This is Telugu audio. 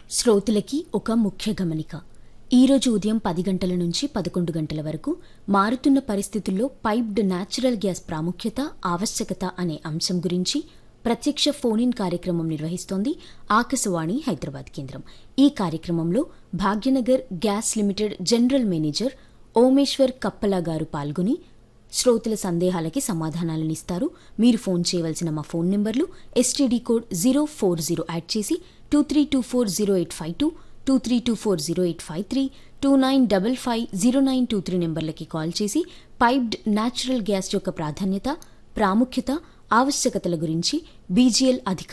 శ్రోతలకి ఒక ముఖ్య గమనిక ఈరోజు ఉదయం పది గంటల నుంచి పదకొండు గంటల వరకు మారుతున్న పరిస్థితుల్లో పైప్డ్ న్యాచురల్ గ్యాస్ ప్రాముఖ్యత ఆవశ్యకత అనే అంశం గురించి ప్రత్యక్ష ఫోన్ ఇన్ కార్యక్రమం నిర్వహిస్తోంది ఆకాశవాణి హైదరాబాద్ కేంద్రం ఈ కార్యక్రమంలో Bhagyanagar gas limited general manager Omeshwar Kappala గారు పాల్గొని శ్రోతల సందేహాలకి సమాధానాలనిస్తారు మీరు ఫోన్ చేయవలసిన మా ఫోన్ నెంబర్లు STD code zero four zero add చేసి two three two four zero eight five two two three two four zero eight five three two nine double five zero nine two three నెంబర్లకి కాల్ చేసి పైప్డ్ న్యాచురల్ గ్యాస్ యొక్క ప్రాధాన్యత ప్రాముఖ్యత ఆవశ్యకతల గురించి బీజీఎల్ అధికారులు